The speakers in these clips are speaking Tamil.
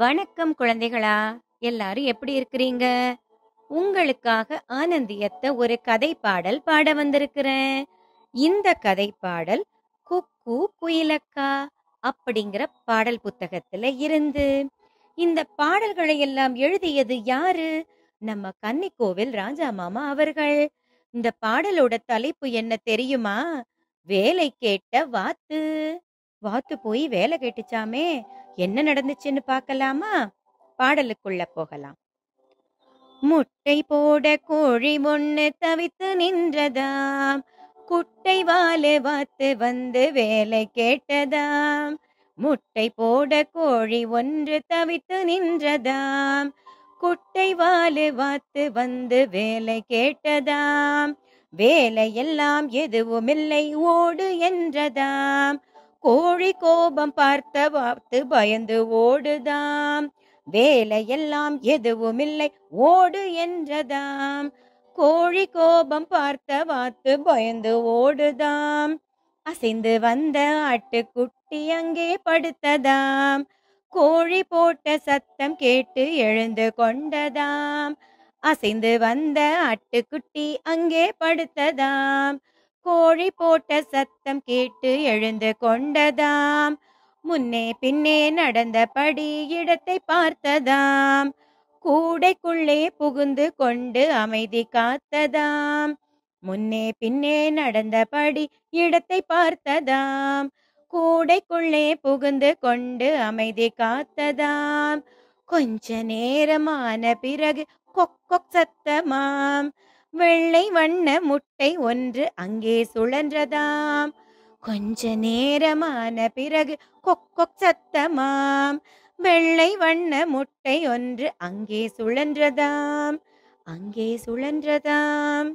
வணக்கம் குழந்தைகளா எல்லாரும் எப்படி இருக்கிறீங்க உங்களுக்காக ஆனந்தியத்த ஒரு கதை பாடல் பாட வந்திருக்கிறேன் இந்த கதை பாடல் குக்கு குயிலக்கா அப்படிங்கிற பாடல் புத்தகத்துல இருந்து இந்த பாடல்களை எல்லாம் எழுதியது யாரு நம்ம கன்னிக்கோவில் ராஜா மாமா அவர்கள் இந்த பாடலோட தலைப்பு என்ன தெரியுமா வேலை கேட்ட வாத்து வாத்து போய் வேலை கேட்டுச்சாமே என்ன நடந்துச்சுன்னு பார்க்கலாமா பாடலுக்குள்ள போகலாம் முட்டை போட கோழி ஒண்ணு தவித்து நின்றதாம் குட்டை வாலு வாத்து வந்து வேலை கேட்டதாம் முட்டை போட கோழி ஒன்று தவித்து நின்றதாம் குட்டை வாலு வாத்து வந்து வேலை கேட்டதாம் வேலையெல்லாம் எதுவுமில்லை ஓடு என்றதாம் கோழி கோபம் பார்த்த வாத்து பயந்து ஓடுதாம் வேலையெல்லாம் எதுவுமில்லை ஓடு என்றதாம் கோழி கோபம் பார்த்த வாத்து பயந்து ஓடுதாம் அசைந்து வந்த ஆட்டுக்குட்டி அங்கே படுத்ததாம் கோழி போட்ட சத்தம் கேட்டு எழுந்து கொண்டதாம் அசைந்து வந்த ஆட்டுக்குட்டி அங்கே படுத்ததாம் கோழி போட்ட சத்தம் கேட்டு எழுந்து கொண்டதாம் முன்னே பின்னே நடந்தபடி இடத்தை பார்த்ததாம் கூடைக்குள்ளே புகுந்து கொண்டு அமைதி காத்ததாம் முன்னே பின்னே நடந்தபடி இடத்தை பார்த்ததாம் கூடைக்குள்ளே புகுந்து கொண்டு அமைதி காத்ததாம் கொஞ்ச நேரமான பிறகு கொக் கொக் சத்தமாம் வெள்ளை வண்ண முட்டை ஒன்று அங்கே சுழன்றதாம் கொஞ்ச நேரமான பிறகு கொக் கொக் சத்தமாம் வெள்ளை வண்ண முட்டை ஒன்று அங்கே சுழன்றதாம் அங்கே சுழன்றதாம்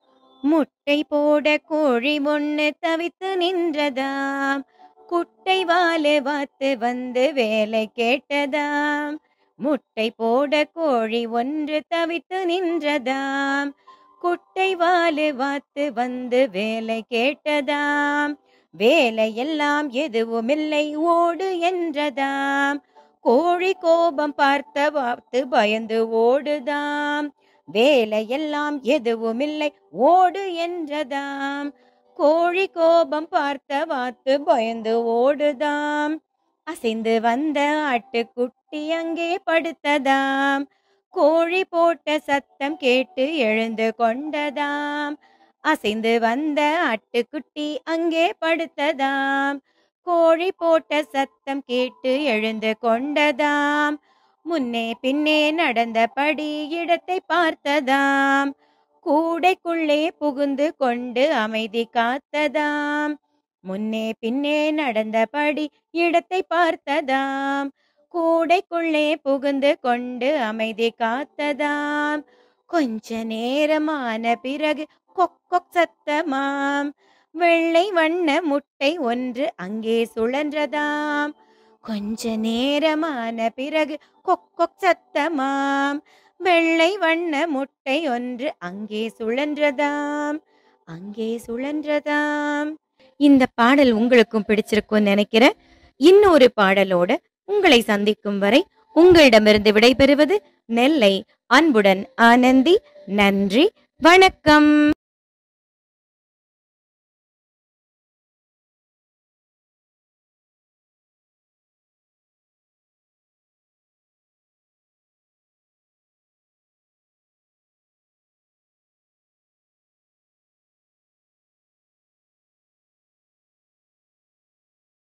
முட்டை போட கோழி ஒண்ணு தவித்து நின்றதாம் குட்டை வாலு வாத்து வந்து வேலை கேட்டதாம் முட்டை போட கோழி ஒன்று தவித்து நின்றதாம் குட்டை வாலு வாத்து வந்து வேலை கேட்டதாம் வேலையெல்லாம் எதுவுமில்லை ஓடு என்றதாம் கோழி கோபம் பார்த்த வாத்து பயந்து ஓடுதாம் வேலையெல்லாம் எதுவுமில்லை ஓடு என்றதாம் கோழி கோபம் பார்த்த வாத்து பயந்து ஓடுதாம் அசைந்து வந்த ஆட்டுக்குட்டி அங்கே படுத்ததாம் கோழி போட்ட சத்தம் கேட்டு எழுந்து கொண்டதாம் அசைந்து வந்த ஆட்டுக்குட்டி அங்கே படுத்ததாம் கோழி போட்ட சத்தம் கேட்டு எழுந்து கொண்டதாம் முன்னே பின்னே நடந்தபடி இடத்தை பார்த்ததாம் கூடைக்குள்ளே புகுந்து கொண்டு அமைதி காத்ததாம் முன்னே பின்னே நடந்தபடி இடத்தை பார்த்ததாம் கூடைக்குள்ளே புகுந்து கொண்டு அமைதி காத்ததாம் கொஞ்ச நேரமான பிறகு கொக் கொக் சத்தமாம் வெள்ளை வண்ண முட்டை ஒன்று அங்கே சுழன்றதாம் கொஞ்ச நேரமான பிறகு கொக் கொக் சத்தமாம் வெள்ளை வண்ண முட்டை ஒன்று அங்கே சுழன்றதாம் அங்கே சுழன்றதாம் இந்த பாடல் உங்களுக்கும் பிடிச்சிருக்கும்னு நினைக்கிறேன் இன்னொரு பாடலோட உங்களை சந்திக்கும் வரை உங்களிடமிருந்து விடைபெறுவது நெல்லை அன்புடன் ஆனந்தி நன்றி வணக்கம்